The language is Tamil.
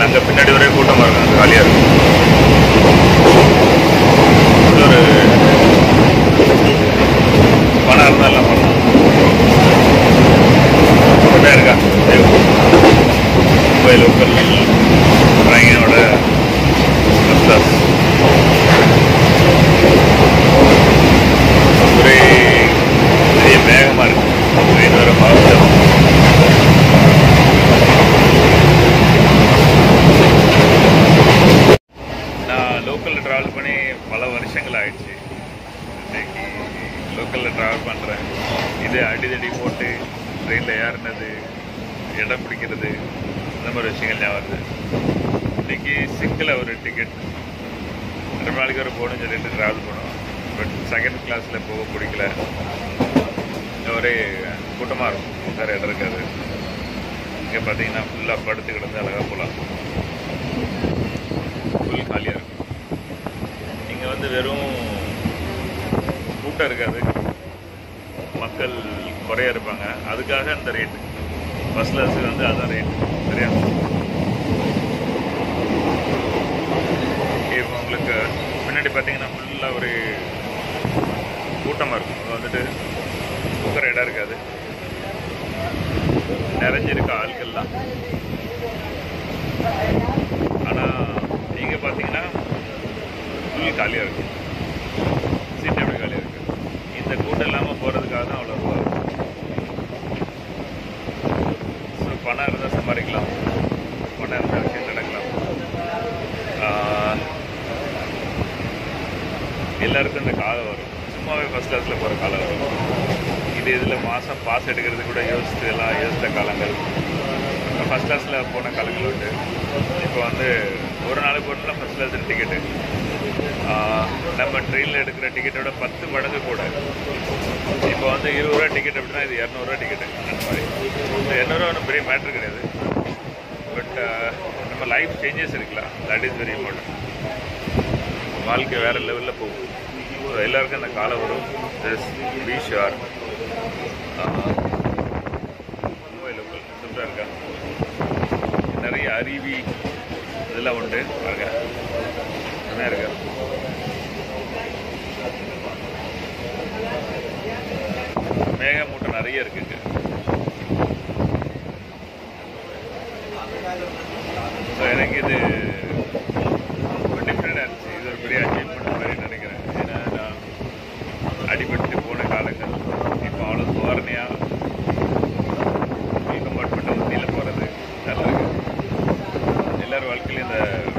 அங்கே பின்னாடி ஒரே கூட்டமாக இருக்கும் அங்கே காலியாக இருக்கும் இது ஒரு பணம் இருந்தால் எல்லாம் பண்ணலாம் கொண்டா இருக்கா மும்பை லோக்கல் ட்ரெயினோட ஃபஸ்ட் கிளாஸ் ஒரே பெரிய வேகமாக இருக்கு ட்ரெயின் வர ஃபாஸ்ட்டாக நான் லோக்கலில் ட்ராவல் பண்ணி பல வருஷங்கள் ஆயிடுச்சு இன்னைக்கு லோக்கலில் ட்ராவல் பண்ணுறேன் இது அடிதடி போட்டு ட்ரெயினில் ஏறினது இடம் பிடிக்கிறது இந்த மாதிரி விஷயங்கள் ஞாபகம் வருது இன்னைக்கு சிங்கிளாக ஒரு டிக்கெட் ரெண்டு நாளைக்கு ஒரு போகணும்னு சொல்லிட்டு ட்ராவல் பண்ணுவோம் பட் செகண்ட் கிளாஸில் போக பிடிக்கல ஒரே கூட்டமாக இருக்கும் உட்கார இடம் இருக்காது இங்கே பார்த்தீங்கன்னா ஃபுல்லாக படுத்து கிடந்து அழகாக போகலாம் ஃபுல் காலியாக இருக்கும் இங்கே வந்து வெறும் கூட்டம் இருக்காது மக்கள் குறைய இருப்பாங்க அதுக்காக அந்த ரேட் ஃபஸ்ட் கிளாஸுக்கு வந்து அதான் ரேட் சரியா இப்போ உங்களுக்கு முன்னாடி பார்த்தீங்கன்னா ஃபுல்லாக ஒரு கூட்டமாக இருக்கும் அங்க வந்துட்டு உட்கார இடம் இருக்காது நிறைஞ்சிருக்க ஆட்கள்லாம் ஆனால் நீங்கள் பார்த்தீங்கன்னா ஃபுல் காலியாக இருக்கு சீட் எப்படி காலியாக இருக்கு இந்த கூட்டம் இல்லாமல் போகிறதுக்காக தான் அவ்வளோ ரூபா ஸோ பணம் இருந்தால் சம்பாதிக்கலாம் பணம் இருந்தால் விஷயம் நடக்கலாம் ஆஹ், எல்லாருக்கும் இந்த காலம் வரும் சும்மாவே ஃபஸ்ட் கிளாஸில் போகிற காலம் வரும் இது இதில் மாதம் பாஸ் எடுக்கிறது கூட யோசித்து எல்லாம் யோசித்த காலங்கள் ஃபஸ்ட் கிளாஸில் போன காலங்கள் உண்டு இப்போ வந்து ஒரு நாள் போனால் ஃபஸ்ட் கிளாஸ் டிக்கெட்டு நம்ம ட்ரெயினில் எடுக்கிற டிக்கெட்டோட பத்து மடங்கு கூட இப்போ வந்து இருபது ரூபா டிக்கெட் அப்படின்னா இது இரநூறுவா டிக்கெட்டு அந்த மாதிரி இந்த இரநூறுவா ஒன்றும் பெரிய மேட்ரு கிடையாது பட் நம்ம லைஃப் சேஞ்சஸ் இருக்கலாம் தட் இஸ் வெரி இம்பார்ட்டன்ட் வாழ்க்கை வேறு லெவலில் போகும் ஸோ எல்லாருக்கும் அந்த காலம் வரும் this be sure Mumbai local சூப்பராக இருக்கா நிறைய அருவி இதெல்லாம் உண்டு பாருங்க செம்மையாக இருக்கா மேகமூட்டம் நிறைய இருக்குங்க ஸோ எனக்கு இது ரொம்ப டிஃப்ரெண்டாக இருந்துச்சு இது ஒரு பெரிய அச்சீவ்மெண்ட் மாதிரி நினைக்கிறேன் ஏன்னா நான் அடிபட்டு போன காலங்கள் இப்போ அவ்வளோ சுவாரணையாக கம்பார்ட்மெண்ட்டை மத்தியில் போகிறது நல்லா இருக்கு எல்லார் வாழ்க்கையிலும் இந்த